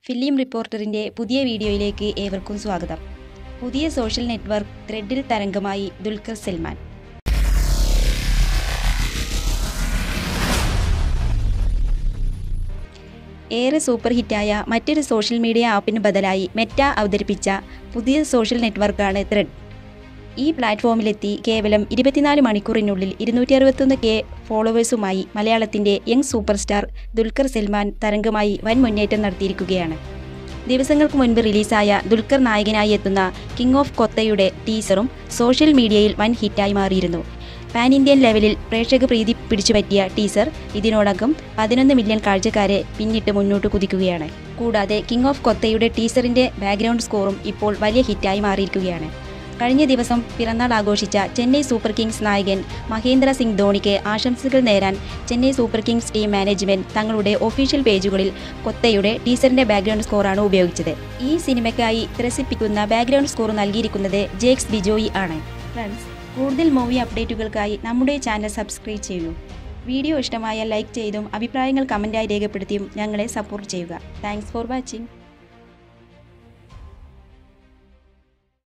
film റിപ്പോർട്ടറിൻ്റെ പുതിയ വീഡിയോയിലേക്ക് ഏവർക്കും സ്വാഗതം പുതിയ സോഷ്യൽ നെറ്റ്വർക്ക് ത്രെഡിൽ തരംഗമായി ദുൽഖർ സൽമാൻ ഏറെ സൂപ്പർ ഹിറ്റായ മറ്റൊരു സോഷ്യൽ മീഡിയ ആപ്പിന് ബദലായി മെറ്റ അവതരിപ്പിച്ച പുതിയ സോഷ്യൽ നെറ്റ്വർക്കാണ് ത്രെഡ് ഈ പ്ലാറ്റ്ഫോമിലെത്തി കേവലം ഇരുപത്തിനാല് മണിക്കൂറിനുള്ളിൽ ഇരുന്നൂറ്റി അറുപത്തൊന്ന് കെ ഫോളോവേഴ്സുമായി മലയാളത്തിൻ്റെ young super star Dulquer Salmaan തരംഗമായി വൻ മുന്നേറ്റം നടത്തിയിരിക്കുകയാണ് ദിവസങ്ങൾക്ക് മുൻപ് റിലീസായ ദുൽഖർ നായകനായി എത്തുന്ന കിങ് ഓഫ് കൊത്തയുടെ ടീസറും സോഷ്യൽ മീഡിയയിൽ വൻ ഹിറ്റായി മാറിയിരുന്നു പാൻ ഇന്ത്യൻ ലെവലിൽ പ്രേക്ഷക പ്രീതി പിടിച്ചുപറ്റിയ ടീസർ ഇതിനോടകം പതിനൊന്ന് മില്യൺ കാഴ്ചക്കാരെ പിന്നിട്ട് മുന്നോട്ട് കുതിക്കുകയാണ് കൂടാതെ കിങ് ഓഫ് കൊത്തയുടെ ടീസറിന്റെ ബാക്ക്ഗ്രൗണ്ട് സ്കോറും ഇപ്പോൾ വലിയ ഹിറ്റായി മാറിയിരിക്കുകയാണ് കഴിഞ്ഞ ദിവസം പിറന്നാൾ ആഘോഷിച്ച ചെന്നൈ സൂപ്പർ കിങ്സ് നായകൻ മഹേന്ദ്ര സിംഗ് ധോണിക്ക് ആശംസകൾ നേരാൻ Chennai Super Kings team management തങ്ങളുടെ ഒഫീഷ്യൽ പേജുകളിൽ കൊത്തയുടെ ടീസറിന്റെ ബാക്ക്ഗ്രൗണ്ട് സ്കോറാണ് ഉപയോഗിച്ചത് ഈ സിനിമയ്ക്കായി ത്രസിപ്പിക്കുന്ന ബാക്ക്ഗ്രൗണ്ട് സ്കോർ നൽകിയിരിക്കുന്നത് ജേക്സ് ബിജോയി ആണ് ഫ്രണ്ട്സ് കൂടുതൽ മൂവി അപ്ഡേറ്റുകൾക്കായി നമ്മുടെ ചാനൽ സബ്സ്ക്രൈബ് ചെയ്യൂ വീഡിയോ ഇഷ്ടമായാൽ ലൈക്ക് ചെയ്തും അഭിപ്രായങ്ങൾ കമൻറ്റായി രേഖപ്പെടുത്തിയും ഞങ്ങളെ സപ്പോർട്ട് ചെയ്യുക താങ്ക്സ് ഫോർ വാച്ചിങ്